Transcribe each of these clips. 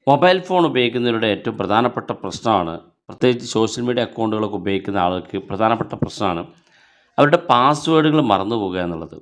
mobile phone ഉപയോഗിക്കുന്നവരുടെ ഏറ്റവും പ്രധാനപ്പെട്ട പ്രശ്നമാണ് പ്രത്യേകിച്ച് സോഷ്യൽ മീഡിയ അക്കൗണ്ടുകളൊക്കെ ഉപയോഗിക്കുന്ന ആൾക്ക് പ്രധാനപ്പെട്ട പ്രശ്നമാണ് അവരുടെ പാസ്വേഡുകൾ മറന്നു പോകുക എന്നുള്ളത്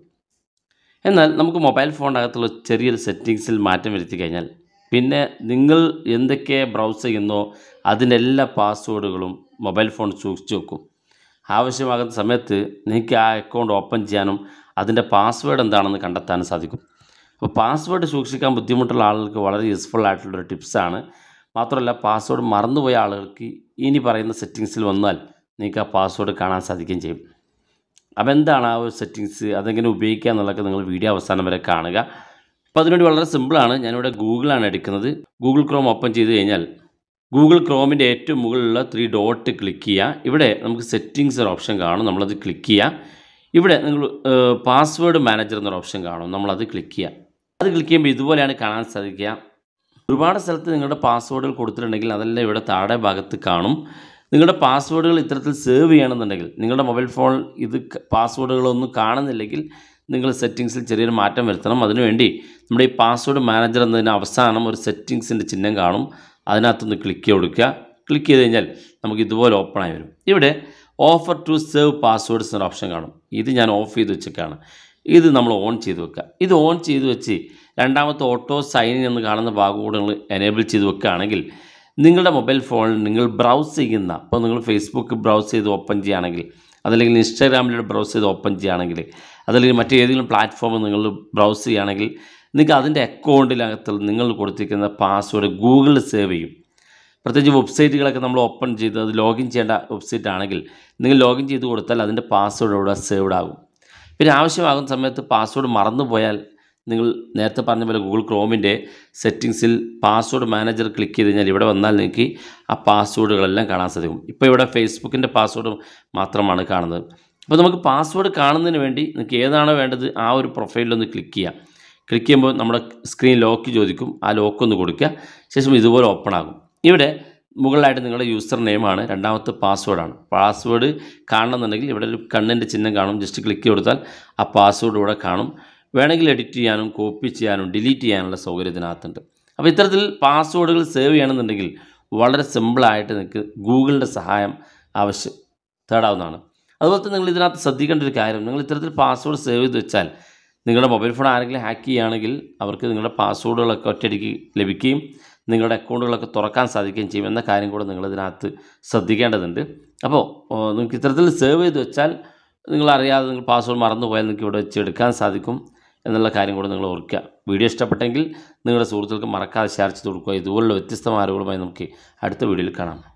എന്നാൽ നമുക്ക് മൊബൈൽ ഫോണിനകത്തുള്ള ചെറിയൊരു സെറ്റിങ്സിൽ മാറ്റം വരുത്തി കഴിഞ്ഞാൽ പിന്നെ നിങ്ങൾ എന്തൊക്കെ ബ്രൗസ് ചെയ്യുന്നോ അതിൻ്റെ എല്ലാ പാസ്വേഡുകളും മൊബൈൽ ഫോൺ സൂക്ഷിച്ചു വെക്കും ആവശ്യമാകുന്ന സമയത്ത് നിങ്ങൾക്ക് ആ അക്കൗണ്ട് ഓപ്പൺ ചെയ്യാനും അതിൻ്റെ പാസ്വേഡ് എന്താണെന്ന് കണ്ടെത്താനും സാധിക്കും അപ്പോൾ പാസ്വേഡ് സൂക്ഷിക്കാൻ ബുദ്ധിമുട്ടുള്ള ആളുകൾക്ക് വളരെ യൂസ്ഫുൾ ആയിട്ടുള്ളൊരു ടിപ്സാണ് മാത്രമല്ല പാസ്വേഡ് മറന്നുപോയ ആളുകൾക്ക് ഇനി പറയുന്ന സെറ്റിങ്സിൽ വന്നാൽ നിങ്ങൾക്ക് ആ പാസ്വേഡ് കാണാൻ സാധിക്കുകയും ചെയ്യും അപ്പോൾ എന്താണ് ആ ഒരു സെറ്റിങ്സ് അതെങ്ങനെ ഉപയോഗിക്കുക എന്നുള്ളതൊക്കെ നിങ്ങൾ വീഡിയോ അവസാനം വരെ കാണുക അപ്പോൾ അതിനുവേണ്ടി വളരെ സിമ്പിളാണ് ഞാനിവിടെ ഗൂഗിളാണ് എടുക്കുന്നത് ഗൂഗിൾ ക്രോം ഓപ്പൺ ചെയ്ത് കഴിഞ്ഞാൽ ഗൂഗിൾ ക്രോമിൻ്റെ ഏറ്റവും മുകളിലുള്ള ത്രീ ഡോട്ട് ക്ലിക്ക് ചെയ്യുക ഇവിടെ നമുക്ക് സെറ്റിങ്സ് ഒരു ഓപ്ഷൻ കാണും നമ്മളത് ക്ലിക്ക് ചെയ്യുക ഇവിടെ നിങ്ങൾ പാസ്വേഡ് മാനേജർ എന്നൊരു ഓപ്ഷൻ കാണും നമ്മളത് ക്ലിക്ക് ചെയ്യുക അത് ക്ലിക്ക് ചെയ്യുമ്പോൾ ഇതുപോലെയാണ് കാണാൻ സാധിക്കുക ഒരുപാട് സ്ഥലത്ത് നിങ്ങളുടെ പാസ്വേഡുകൾ കൊടുത്തിട്ടുണ്ടെങ്കിൽ അതെല്ലാം ഇവിടെ താഴെ ഭാഗത്ത് കാണും നിങ്ങളുടെ പാസ്വേഡുകൾ ഇത്തരത്തിൽ സേവ് ചെയ്യണമെന്നുണ്ടെങ്കിൽ നിങ്ങളുടെ മൊബൈൽ ഫോൺ ഇത് ക- പാസ്വേഡുകളൊന്നും കാണുന്നില്ലെങ്കിൽ നിങ്ങൾ സെറ്റിങ്സിൽ ചെറിയൊരു മാറ്റം വരുത്തണം അതിനുവേണ്ടി നമ്മുടെ ഈ പാസ്വേഡ് മാനേജർ എന്നതിന് അവസാനം ഒരു സെറ്റിങ്സിൻ്റെ ചിഹ്നം കാണും അതിനകത്തൊന്ന് ക്ലിക്ക് കൊടുക്കുക ക്ലിക്ക് ചെയ്ത് കഴിഞ്ഞാൽ നമുക്ക് ഇതുപോലെ ഓപ്പൺ ആയി വരും ഇവിടെ ഓഫർ ടു സേവ് പാസ്വേഡ്സ് എന്നൊരു ഓപ്ഷൻ കാണും ഇത് ഞാൻ ഓഫ് ചെയ്ത് വെച്ചേക്കാണ് ഇത് നമ്മൾ ഓൺ ചെയ്ത് വെക്കുക ഇത് ഓൺ ചെയ്ത് വെച്ച് രണ്ടാമത്തെ ഓട്ടോ സൈൻ ഇൻ എന്ന് കാണുന്ന ഭാഗം കൂടെ നിങ്ങൾ എനേബിൾ ചെയ്ത് വെക്കുകയാണെങ്കിൽ നിങ്ങളുടെ മൊബൈൽ ഫോണിൽ നിങ്ങൾ ബ്രൗസ് ചെയ്യുന്ന ഇപ്പോൾ നിങ്ങൾ ഫേസ്ബുക്ക് ബ്രൗസ് ചെയ്ത് ഓപ്പൺ ചെയ്യുകയാണെങ്കിൽ അതല്ലെങ്കിൽ ഇൻസ്റ്റാഗ്രാമിലൂടെ ബ്രൗസ് ചെയ്ത് ഓപ്പൺ ചെയ്യുകയാണെങ്കിൽ അതല്ലെങ്കിൽ മറ്റേതെങ്കിലും പ്ലാറ്റ്ഫോമിൽ നിങ്ങൾ ബ്രൗസ് ചെയ്യുകയാണെങ്കിൽ നിങ്ങൾക്ക് അതിൻ്റെ അക്കൗണ്ടിനകത്ത് നിങ്ങൾ കൊടുത്തിരിക്കുന്ന പാസ്വേഡ് ഗൂഗിളിൽ സേവ് ചെയ്യും പ്രത്യേകിച്ച് വെബ്സൈറ്റുകളൊക്കെ നമ്മൾ ഓപ്പൺ ചെയ്ത് അത് ലോഗിൻ ചെയ്യേണ്ട വെബ്സൈറ്റ് ആണെങ്കിൽ നിങ്ങൾ ലോഗിൻ ചെയ്ത് കൊടുത്താൽ അതിൻ്റെ പാസ്വേഡ് ഇവിടെ സേവ്ഡ് ആകും പിന്നെ ആവശ്യമാകുന്ന സമയത്ത് പാസ്വേഡ് മറന്നു പോയാൽ നിങ്ങൾ നേരത്തെ പറഞ്ഞ പോലെ ഗൂഗിൾ ക്രോമിൻ്റെ സെറ്റിങ്സിൽ പാസ്വേഡ് മാനേജർ ക്ലിക്ക് ചെയ്ത് കഴിഞ്ഞാൽ ഇവിടെ വന്നാൽ നിങ്ങൾക്ക് ആ പാസ്വേഡുകളെല്ലാം കാണാൻ സാധിക്കും ഇപ്പോൾ ഇവിടെ ഫേസ്ബുക്കിൻ്റെ പാസ്വേഡ് മാത്രമാണ് കാണുന്നത് അപ്പോൾ നമുക്ക് പാസ്വേഡ് കാണുന്നതിന് വേണ്ടി നിങ്ങൾക്ക് ഏതാണോ വേണ്ടത് ആ ഒരു പ്രൊഫൈലിലൊന്ന് ക്ലിക്ക് ചെയ്യാം ക്ലിക്ക് ചെയ്യുമ്പോൾ നമ്മുടെ സ്ക്രീൻ ലോക്ക് ചോദിക്കും ആ ലോക്ക് ഒന്ന് കൊടുക്കുക ശേഷം ഇതുപോലെ ഓപ്പൺ ആകും ഇവിടെ മുകളിലായിട്ട് നിങ്ങളുടെ യൂസർ നെയിമാണ് രണ്ടാമത്തെ പാസ്വേഡാണ് പാസ്വേഡ് കാണണമെന്നുണ്ടെങ്കിൽ ഇവിടെ ഒരു കണ്ണിൻ്റെ ചിഹ്നം കാണും ജസ്റ്റ് ക്ലിക്ക് കൊടുത്താൽ ആ പാസ്വേഡ് ഇവിടെ കാണും വേണമെങ്കിൽ എഡിറ്റ് ചെയ്യാനും കോപ്പി ചെയ്യാനും ഡിലീറ്റ് ചെയ്യാനുള്ള സൗകര്യം ഇതിനകത്തുണ്ട് അപ്പോൾ ഇത്തരത്തിൽ പാസ്വേഡുകൾ സേവ് ചെയ്യണമെന്നുണ്ടെങ്കിൽ വളരെ സിമ്പിളായിട്ട് നിങ്ങൾക്ക് ഗൂഗിളിൻ്റെ സഹായം ആവശ്യം തേടാവുന്നതാണ് അതുപോലെ തന്നെ നിങ്ങൾ ഇതിനകത്ത് ശ്രദ്ധിക്കേണ്ട ഒരു കാര്യം നിങ്ങൾ ഇത്തരത്തിൽ പാസ്വേഡ് സേവ് ചെയ്ത് വെച്ചാൽ നിങ്ങളുടെ മൊബൈൽ ഫോൺ ആരെങ്കിലും ഹാക്ക് ചെയ്യുകയാണെങ്കിൽ അവർക്ക് നിങ്ങളുടെ പാസ്വേഡുകളൊക്കെ ഒറ്റയടിക്ക് ലഭിക്കുകയും നിങ്ങളുടെ അക്കൗണ്ടുകളൊക്കെ തുറക്കാൻ സാധിക്കുകയും ചെയ്യും എന്ന കാര്യം കൂടെ നിങ്ങളിതിനകത്ത് ശ്രദ്ധിക്കേണ്ടതുണ്ട് അപ്പോൾ ഓ, നിങ്ങൾക്ക് ഇത്തരത്തിൽ സേവ് ചെയ്ത് വെച്ചാൽ നിങ്ങൾ അറിയാതെ നിങ്ങൾ പാസ്വേഡ് മറന്നു പോയാൽ നിങ്ങൾക്ക് ഇവിടെ വെച്ച് എടുക്കാൻ സാധിക്കും എന്നുള്ള കാര്യം കൂടെ നിങ്ങൾ ഓർക്കുക വീഡിയോ ഇഷ്ടപ്പെട്ടെങ്കിൽ നിങ്ങളുടെ സുഹൃത്തുക്കൾക്ക് മറക്കാതെ ഷെയർ ചെയ്ത് കൊടുക്കുക ഇതുപോലുള്ള വ്യത്യസ്തമായ അറിവുകളുമായി നമുക്ക് അടുത്ത വീഡിയോയിൽ കാണാം